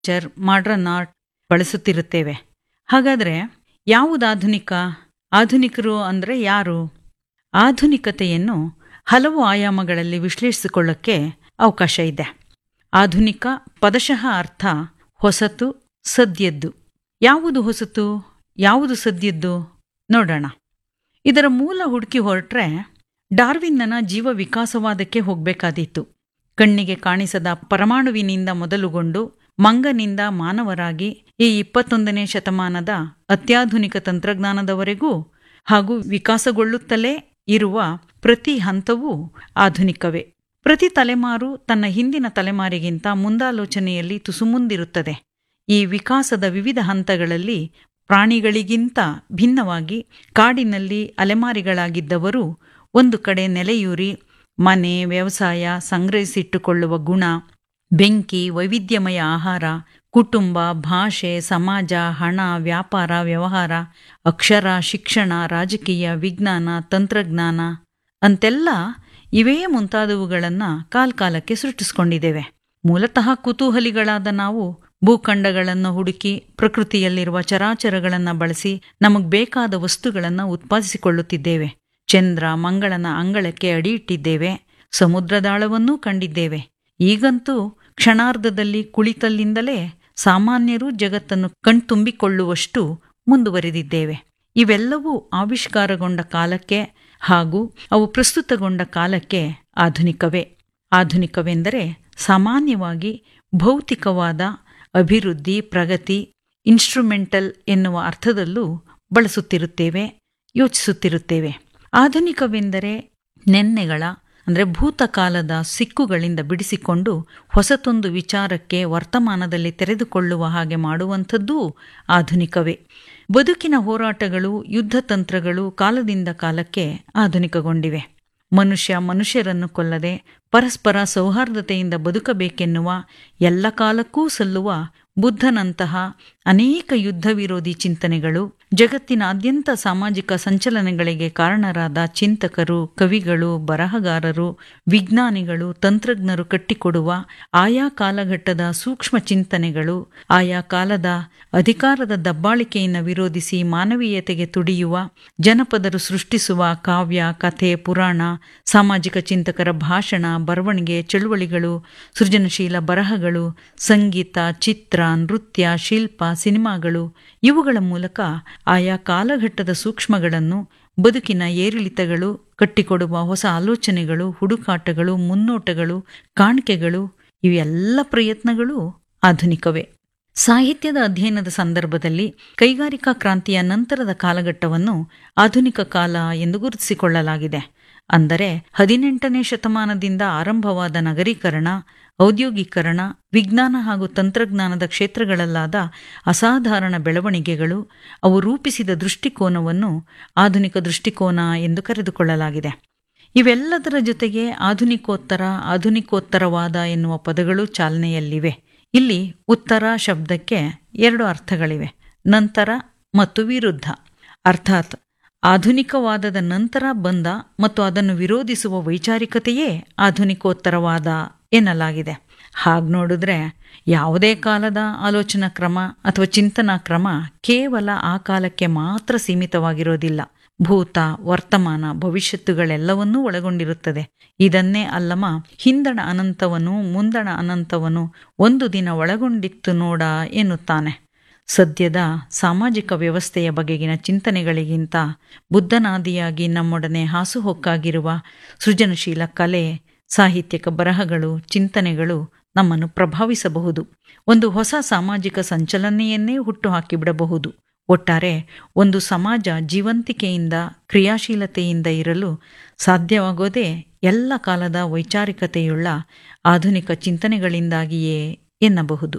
ಚರ್ modern art ಬಳಸುತ್ತಿರುತ್ತೇವೆ ಹಾಗಾದರೆ ಯಾವುದು ಆಧುನಿಕ ಆಧುನಿಕರು ಅಂದರೆ ಯಾರು ಆಧುನಿಕತೆಯನ್ನು ಹಲವು ಆಯಾಮಗಳಲ್ಲಿ ವಿಶ್ಲೇಷಿಸಿಕೊಳ್ಳಕ್ಕೆ ಅವಕಾಶ ಇದೆ ಆಧುನಿಕ ಪದಶಃ ಅರ್ಥ ಹೊಸತು ಸದ್ಯದ್ದು ಯಾವುದು ಹೊಸತು ಯಾವುದು ಸದ್ಯದ್ದು ನೋಡೋಣ ಇದರ ಮೂಲ ಹುಡುಕಿ ಹೊರಟ್ರೆ ಡಾರ್ವಿನ್ನನ ಜೀವ ವಿಕಾಸವಾದಕ್ಕೆ ಹೋಗಬೇಕಾದೀತು ಕಣ್ಣಿಗೆ ಕಾಣಿಸದ ಪರಮಾಣುವಿನಿಂದ ಮೊದಲುಗೊಂಡು ಮಂಗನಿಂದ ಮಾನವರಾಗಿ ಈ ಇಪ್ಪತ್ತೊಂದನೇ ಶತಮಾನದ ಅತ್ಯಾಧುನಿಕ ತಂತ್ರಜ್ಞಾನದವರೆಗೂ ಹಾಗೂ ವಿಕಾಸಗೊಳ್ಳುತ್ತಲೇ ಇರುವ ಪ್ರತಿ ಹಂತವೂ ಆಧುನಿಕವೇ ಪ್ರತಿ ತಲೆಮಾರು ತನ್ನ ಹಿಂದಿನ ತಲೆಮಾರಿಗಿಂತ ಮುಂದಾಲೋಚನೆಯಲ್ಲಿ ತುಸುಮುಂದಿರುತ್ತದೆ ಈ ವಿಕಾಸದ ವಿವಿಧ ಹಂತಗಳಲ್ಲಿ ಪ್ರಾಣಿಗಳಿಗಿಂತ ಭಿನ್ನವಾಗಿ ಕಾಡಿನಲ್ಲಿ ಅಲೆಮಾರಿಗಳಾಗಿದ್ದವರು ಒಂದು ಕಡೆ ನೆಲೆಯೂರಿ ಮನೆ ವ್ಯವಸಾಯ ಸಂಗ್ರಹಿಸಿಟ್ಟುಕೊಳ್ಳುವ ಗುಣ ಬೆಂಕಿ ವೈವಿಧ್ಯಮಯ ಆಹಾರ ಕುಟುಂಬ ಭಾಷೆ ಸಮಾಜ ಹಣ ವ್ಯಾಪಾರ ವ್ಯವಹಾರ ಅಕ್ಷರ ಶಿಕ್ಷಣ ರಾಜಕೀಯ ವಿಜ್ಞಾನ ತಂತ್ರಜ್ಞಾನ ಅಂತೆಲ್ಲ ಇವೇ ಮುಂತಾದವುಗಳನ್ನು ಕಾಲ್ಕಾಲಕ್ಕೆ ಸೃಷ್ಟಿಸಿಕೊಂಡಿದ್ದೇವೆ ಮೂಲತಃ ಕುತೂಹಲಿಗಳಾದ ನಾವು ಭೂಖಂಡಗಳನ್ನು ಹುಡುಕಿ ಪ್ರಕೃತಿಯಲ್ಲಿರುವ ಚರಾಚರಗಳನ್ನು ಬಳಸಿ ನಮಗೆ ಬೇಕಾದ ವಸ್ತುಗಳನ್ನು ಉತ್ಪಾದಿಸಿಕೊಳ್ಳುತ್ತಿದ್ದೇವೆ ಚಂದ್ರ ಮಂಗಳನ ಅಂಗಳಕ್ಕೆ ಅಡಿಯಿಟ್ಟಿದ್ದೇವೆ ಸಮುದ್ರದಾಳವನ್ನೂ ಕಂಡಿದ್ದೇವೆ ಈಗಂತೂ ಕ್ಷಣಾರ್ಧದಲ್ಲಿ ಕುಳಿತಲ್ಲಿಂದಲೇ ಸಾಮಾನ್ಯರು ಜಗತ್ತನ್ನು ಕಣ್ತುಂಬಿಕೊಳ್ಳುವಷ್ಟು ಮುಂದುವರೆದಿದ್ದೇವೆ ಇವೆಲ್ಲವೂ ಆವಿಷ್ಕಾರಗೊಂಡ ಕಾಲಕ್ಕೆ ಹಾಗೂ ಅವು ಪ್ರಸ್ತುತಗೊಂಡ ಕಾಲಕ್ಕೆ ಆಧುನಿಕವೇ ಆಧುನಿಕವೆಂದರೆ ಸಾಮಾನ್ಯವಾಗಿ ಭೌತಿಕವಾದ ಅಭಿವೃದ್ಧಿ ಪ್ರಗತಿ ಇನ್ಸ್ಟ್ರುಮೆಂಟಲ್ ಎನ್ನುವ ಅರ್ಥದಲ್ಲೂ ಬಳಸುತ್ತಿರುತ್ತೇವೆ ಯೋಚಿಸುತ್ತಿರುತ್ತೇವೆ ಆಧುನಿಕವೆಂದರೆ ನೆನ್ನೆಗಳ ಅಂದರೆ ಭೂತಕಾಲದ ಸಿಕ್ಕುಗಳಿಂದ ಬಿಡಿಸಿಕೊಂಡು ಹೊಸತೊಂದು ವಿಚಾರಕ್ಕೆ ವರ್ತಮಾನದಲ್ಲಿ ತೆರೆದುಕೊಳ್ಳುವ ಹಾಗೆ ಮಾಡುವಂಥದ್ದೂ ಆಧುನಿಕವೇ ಬದುಕಿನ ಹೋರಾಟಗಳು ಯುದ್ಧ ತಂತ್ರಗಳು ಕಾಲದಿಂದ ಕಾಲಕ್ಕೆ ಆಧುನಿಕಗೊಂಡಿವೆ ಮನುಷ್ಯ ಮನುಷ್ಯರನ್ನು ಕೊಲ್ಲದೆ ಪರಸ್ಪರ ಸೌಹಾರ್ದತೆಯಿಂದ ಬದುಕಬೇಕೆನ್ನುವ ಎಲ್ಲ ಕಾಲಕ್ಕೂ ಸಲ್ಲುವ ಬುದ್ಧನಂತಹ ಅನೇಕ ಯುದ್ಧ ವಿರೋಧಿ ಚಿಂತನೆಗಳು ಜಗತ್ತಿನಾದ್ಯಂತ ಸಾಮಾಜಿಕ ಸಂಚಲನಗಳಿಗೆ ಕಾರಣರಾದ ಚಿಂತಕರು ಕವಿಗಳು ಬರಹಗಾರರು ವಿಜ್ಞಾನಿಗಳು ತಂತ್ರಜ್ಞರು ಕಟ್ಟಿಕೊಡುವ ಆಯಾ ಕಾಲಘಟ್ಟದ ಸೂಕ್ಷ್ಮ ಚಿಂತನೆಗಳು ಆಯಾ ಕಾಲದ ಅಧಿಕಾರದ ದಬ್ಬಾಳಿಕೆಯನ್ನು ವಿರೋಧಿಸಿ ಮಾನವೀಯತೆಗೆ ತುಡಿಯುವ ಜನಪದರು ಸೃಷ್ಟಿಸುವ ಕಾವ್ಯ ಕಥೆ ಪುರಾಣ ಸಾಮಾಜಿಕ ಚಿಂತಕರ ಭಾಷಣ ಬರವಣಿಗೆ ಚಳುವಳಿಗಳು ಸೃಜನಶೀಲ ಬರಹಗಳು ಸಂಗೀತ ಚಿತ್ರ ನೃತ್ಯ ಶಿಲ್ಪ ಸಿನಿಮಾಗಳು ಇವುಗಳ ಮೂಲಕ ಆಯಾ ಕಾಲಘಟ್ಟದ ಸೂಕ್ಷ್ಮಗಳನ್ನು ಬದುಕಿನ ಏರಿಳಿತಗಳು ಕಟ್ಟಿಕೊಡುವ ಹೊಸ ಆಲೋಚನೆಗಳು ಹುಡುಕಾಟಗಳು ಮುನ್ನೋಟಗಳು ಕಾಣಿಕೆಗಳು ಇವೆಲ್ಲ ಪ್ರಯತ್ನಗಳು ಆಧುನಿಕವೇ ಸಾಹಿತ್ಯದ ಅಧ್ಯಯನದ ಸಂದರ್ಭದಲ್ಲಿ ಕೈಗಾರಿಕಾ ಕ್ರಾಂತಿಯ ನಂತರದ ಕಾಲಘಟ್ಟವನ್ನು ಆಧುನಿಕ ಕಾಲ ಎಂದು ಗುರುತಿಸಿಕೊಳ್ಳಲಾಗಿದೆ ಅಂದರೆ ಹದಿನೆಂಟನೇ ಶತಮಾನದಿಂದ ಆರಂಭವಾದ ನಗರೀಕರಣ ಔದ್ಯೋಗೀಕರಣ ವಿಜ್ಞಾನ ಹಾಗೂ ತಂತ್ರಜ್ಞಾನದ ಕ್ಷೇತ್ರಗಳಲ್ಲಾದ ಅಸಾಧಾರಣ ಬೆಳವಣಿಗೆಗಳು ಅವು ರೂಪಿಸಿದ ದೃಷ್ಟಿಕೋನವನ್ನು ಆಧುನಿಕ ದೃಷ್ಟಿಕೋನ ಎಂದು ಕರೆದುಕೊಳ್ಳಲಾಗಿದೆ ಇವೆಲ್ಲದರ ಜೊತೆಗೆ ಆಧುನಿಕೋತ್ತರ ಆಧುನಿಕೋತ್ತರವಾದ ಎನ್ನುವ ಪದಗಳು ಚಾಲನೆಯಲ್ಲಿವೆ ಇಲ್ಲಿ ಉತ್ತರ ಶಬ್ದಕ್ಕೆ ಎರಡು ಅರ್ಥಗಳಿವೆ ನಂತರ ಮತ್ತು ವಿರುದ್ಧ ಅರ್ಥಾತ್ ಆಧುನಿಕವಾದದ ನಂತರ ಬಂದ ಮತ್ತು ಅದನ್ನು ವಿರೋಧಿಸುವ ವೈಚಾರಿಕತೆಯೇ ಆಧುನಿಕೋತ್ತರವಾದ ಎನ್ನಲಾಗಿದೆ ಹಾಗೆ ನೋಡಿದ್ರೆ ಯಾವುದೇ ಕಾಲದ ಆಲೋಚನಾ ಕ್ರಮ ಅಥವಾ ಚಿಂತನಾ ಕ್ರಮ ಕೇವಲ ಆ ಕಾಲಕ್ಕೆ ಮಾತ್ರ ಸೀಮಿತವಾಗಿರೋದಿಲ್ಲ ಭೂತ ವರ್ತಮಾನ ಭವಿಷ್ಯತ್ತುಗಳೆಲ್ಲವನ್ನೂ ಒಳಗೊಂಡಿರುತ್ತದೆ ಇದನ್ನೇ ಅಲ್ಲಮ ಹಿಂದಣ ಅನಂತವನು ಮುಂದಣ ಅನಂತವನು ಒಂದು ದಿನ ಒಳಗೊಂಡಿತ್ತು ನೋಡ ಎನ್ನುತ್ತಾನೆ ಸದ್ಯದ ಸಾಮಾಜಿಕ ವ್ಯವಸ್ಥೆಯ ಬಗೆಗಿನ ಚಿಂತನೆಗಳಿಗಿಂತ ಬುದ್ಧನಾದಿಯಾಗಿ ನಮ್ಮೊಡನೆ ಹಾಸುಹೊಕ್ಕಾಗಿರುವ ಸೃಜನಶೀಲ ಕಲೆ ಸಾಹಿತ್ಯಕ ಬರಹಗಳು ಚಿಂತನೆಗಳು ನಮ್ಮನ್ನು ಪ್ರಭಾವಿಸಬಹುದು ಒಂದು ಹೊಸ ಸಾಮಾಜಿಕ ಸಂಚಲನೆಯನ್ನೇ ಹುಟ್ಟುಹಾಕಿಬಿಡಬಹುದು ಒಟ್ಟಾರೆ ಒಂದು ಸಮಾಜ ಜೀವಂತಿಕೆಯಿಂದ ಕ್ರಿಯಾಶೀಲತೆಯಿಂದ ಇರಲು ಸಾಧ್ಯವಾಗೋದೇ ಎಲ್ಲ ಕಾಲದ ವೈಚಾರಿಕತೆಯುಳ್ಳ ಆಧುನಿಕ ಚಿಂತನೆಗಳಿಂದಾಗಿಯೇ ಎನ್ನಬಹುದು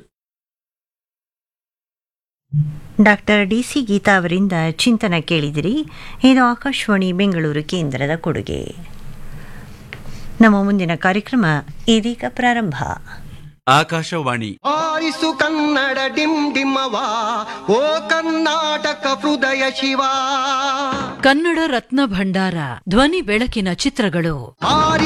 ಡಾಕ್ಟರ್ ಡಿ ಸಿ ಗೀತಾ ಅವರಿಂದ ಚಿಂತನ ಕೇಳಿದಿರಿ ಇದು ಆಕಾಶವಾಣಿ ಬೆಂಗಳೂರು ಕೇಂದ್ರದ ಕೊಡುಗೆ ನಮ್ಮ ಮುಂದಿನ ಕಾರ್ಯಕ್ರಮ ಇದೀಗ ಪ್ರಾರಂಭ ಆಕಾಶವಾಣಿ ಆರಿಸು ಕನ್ನಡ ಡಿಮ್ ಡಿಮ್ಮವ ಓ ಕರ್ನಾಟಕ ಹೃದಯ ಶಿವ ಕನ್ನಡ ರತ್ನ ಭಂಡಾರ ಧ್ವನಿ ಬೆಳಕಿನ ಚಿತ್ರಗಳು ಆರಿ